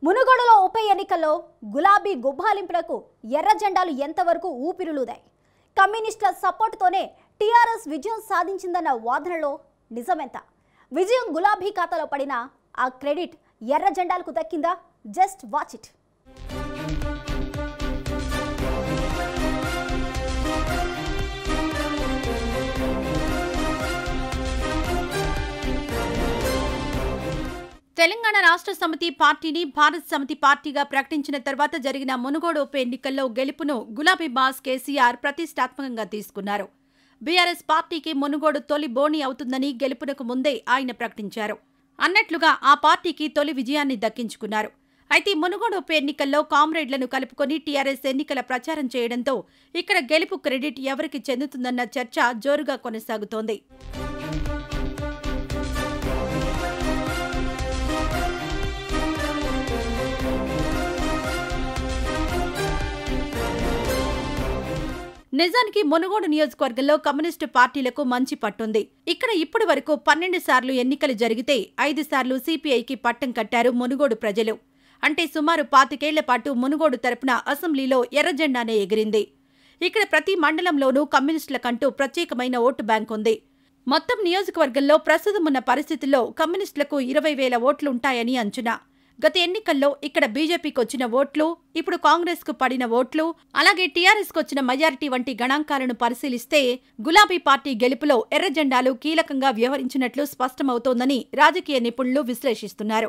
మునుగోడులో ఉప ఎన్నికల్లో గులాబీ గుబ్బాలింపులకు ఎర్ర జెండాలు ఎంతవరకు ఊపిరులుదాయి కమ్యూనిస్టుల సపోర్టుతోనే టీఆర్ఎస్ విజయం సాధించిందన్న వాదనలో నిజమెంత విజయం గులాబీ ఖాతాలో పడిన ఆ క్రెడిట్ ఎర్ర జెండాలకు దక్కిందా just watch it Telangana Rashtra Samithi పార్టీని భారత్ సమితి పార్టీగా ప్రకటించిన తర్వాత జరిగిన మునుగోడు ఉప ఎన్నికల్లో గెలుపును గులాబీ బాస్ కేసీఆర్ ప్రతిష్టాత్మకంగా తీసుకున్నారు బీఆర్ఎస్ పార్టీకి మునుగోడు తొలి బోని అవుతుందని గెలుపునకు ముందే ఆయన ప్రకటించారు అన్నట్లుగా ఆ పార్టీకి తొలి విజయాన్ని దక్కించుకున్నారు అయితే మునుగోడు ఉప ఎన్నికల్లో కామ్రేడ్లను కలుపుకొని టీఆర్ఎస్ ఎన్నికల ప్రచారం చేయడంతో ఇక్కడ గెలుపు క్రెడిట్ ఎవరికి చెందుతుందన్న చర్చ జోరుగా కొనసాగుతోంది నిజానికి మునుగోడు నియోజకవర్గంలో కమ్యూనిస్టు పార్టీలకు మంచి పట్టుంది ఇక్కడ ఇప్పటి వరకు పన్నెండు సార్లు ఎన్నికలు జరిగితే ఐదు సార్లు సిపిఐకి పట్టం కట్టారు మునుగోడు ప్రజలు అంటే సుమారు పాతికేళ్ల పాటు మునుగోడు తరపున అసెంబ్లీలో ఎర్రజెండానే ఎగిరింది ఇక్కడ ప్రతి మండలంలోనూ కమ్యూనిస్టులకంటూ ప్రత్యేకమైన ఓటు బ్యాంక్ ఉంది మొత్తం నియోజకవర్గంలో ప్రస్తుతం ఉన్న పరిస్థితుల్లో కమ్యూనిస్టులకు ఇరవై వేల ఓట్లుంటాయని అంచనా గత ఎన్నికల్లో ఇక్కడ బీజేపీకి వచ్చిన ఓట్లు ఇప్పుడు కాంగ్రెస్ కు పడిన ఓట్లు అలాగే టీఆర్ఎస్ కు వచ్చిన మెజారిటీ వంటి గణాంకాలను పరిశీలిస్తే గులాబీ పార్టీ గెలుపులో ఎర్ర జెండాలు కీలకంగా వ్యవహరించినట్లు స్పష్టమవుతోందని రాజకీయ నిపుణులు విశ్లేషిస్తున్నారు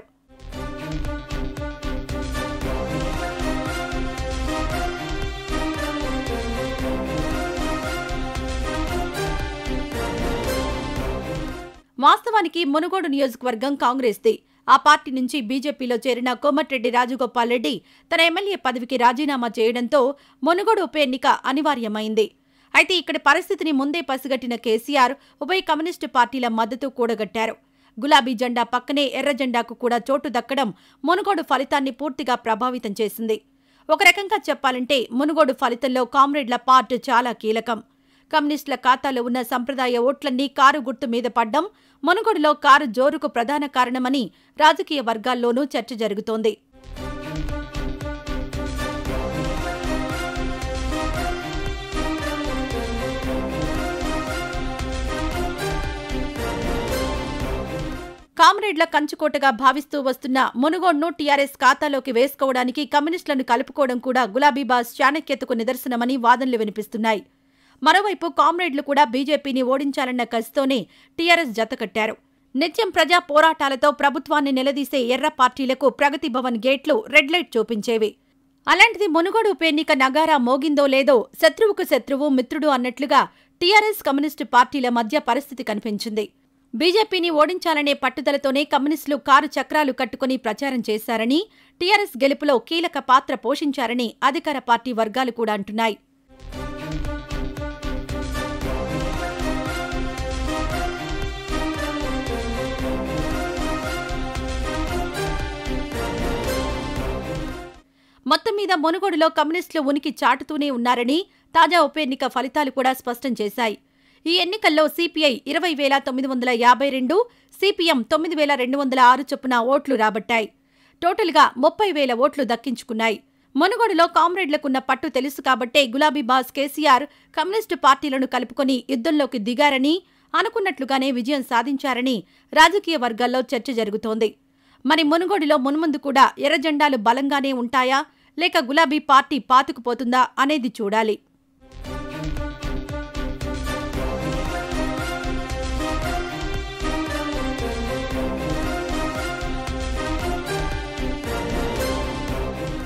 వాస్తవానికి మునుగోడు నియోజకవర్గం కాంగ్రెస్ది ఆ పార్టీ నుంచి బీజేపీలో చేరిన కోమటిరెడ్డి రాజగోపాల్ రెడ్డి తన ఎమ్మెల్యే పదవికి రాజీనామా చేయడంతో మునుగోడు ఉప ఎన్నిక అనివార్యమైంది అయితే ఇక్కడి పరిస్థితిని ముందే పసిగట్టిన కేసీఆర్ ఉభయ కమ్యూనిస్టు పార్టీల మద్దతు కూడగట్టారు గులాబీ జెండా పక్కనే ఎర్ర జెండాకు కూడా చోటు దక్కడం మునుగోడు ఫలితాన్ని పూర్తిగా ప్రభావితం చేసింది ఒక రకంగా చెప్పాలంటే మునుగోడు ఫలితంలో కామ్రేడ్ల పార్ట్ చాలా కీలకం కమ్యూనిస్టుల ఖాతాలో ఉన్న సంప్రదాయ ఓట్లన్నీ కారు గుర్తు మీద పడ్డం మునుగోడులో కారు జోరుకు ప్రధాన కారణమని రాజకీయ వర్గాల్లోనూ చర్చ జరుగుతోంది కామ్రేడ్ల కంచుకోటగా భావిస్తూ వస్తున్న మునుగోడ్ను టీఆర్ఎస్ ఖాతాలోకి వేసుకోవడానికి కమ్యూనిస్టులను కలుపుకోవడం కూడా గులాబీ బాస్ చాణక్యతకు నిదర్శనమని వాదనలు వినిపిస్తున్నాయి మరోవైపు కామ్రేడ్లు కూడా బీజేపీని ఓడించాలన్న కసితోనే టీఆర్ఎస్ జతకట్టారు నిత్యం ప్రజా పోరాటాలతో ప్రభుత్వాన్ని నిలదీసే ఎర్ర పార్టీలకు ప్రగతి భవన్ గేట్లు రెడ్ లైట్ చూపించేవి అలాంటిది మునుగోడు ఉప ఎన్నిక నగారా మోగిందో లేదో శత్రువుకు శత్రువు మిత్రుడు అన్నట్లుగా టీఆర్ఎస్ కమ్యూనిస్టు పార్టీల మధ్య పరిస్థితి కనిపించింది బీజేపీని ఓడించాలనే పట్టుదలతోనే కమ్యూనిస్టులు కారు చక్రాలు కట్టుకుని ప్రచారం చేశారని టీఆర్ఎస్ గెలుపులో కీలక పాత్ర పోషించారని అధికార పార్టీ వర్గాలు కూడా అంటున్నాయి మొత్తం మీద మునుగోడులో కమ్యూనిస్టులు ఉనికి చాటుతూనే ఉన్నారని తాజా ఉప ఎన్నిక ఫలితాలు కూడా స్పష్టం చేశాయి ఈ ఎన్నికల్లో సిపిఐ ఇరవై వేల తొమ్మిది వందల యాభై రెండు సిపిఎం తొమ్మిది వేల రెండు వందల ఆరు చొప్పున ఓట్లు రాబట్టాయి టోటల్గా ముప్పై వేల ఓట్లు దక్కించుకున్నాయి మునుగోడులో కామ్రేడ్లకున్న పట్టు తెలుసు కాబట్టే గులాబీ బాస్ కేసీఆర్ కమ్యూనిస్టు పార్టీలను కలుపుకొని యుద్ధంలోకి దిగారని అనుకున్నట్లుగానే విజయం సాధించారని రాజకీయ వర్గాల్లో చర్చ జరుగుతోంది మరి మునుగోడులో మున్ముందు కూడా ఎర్ర జెండాలు బలంగానే ఉంటాయా లేక గులాబీ పార్టీ పాతుకుపోతుందా అనేది చూడాలి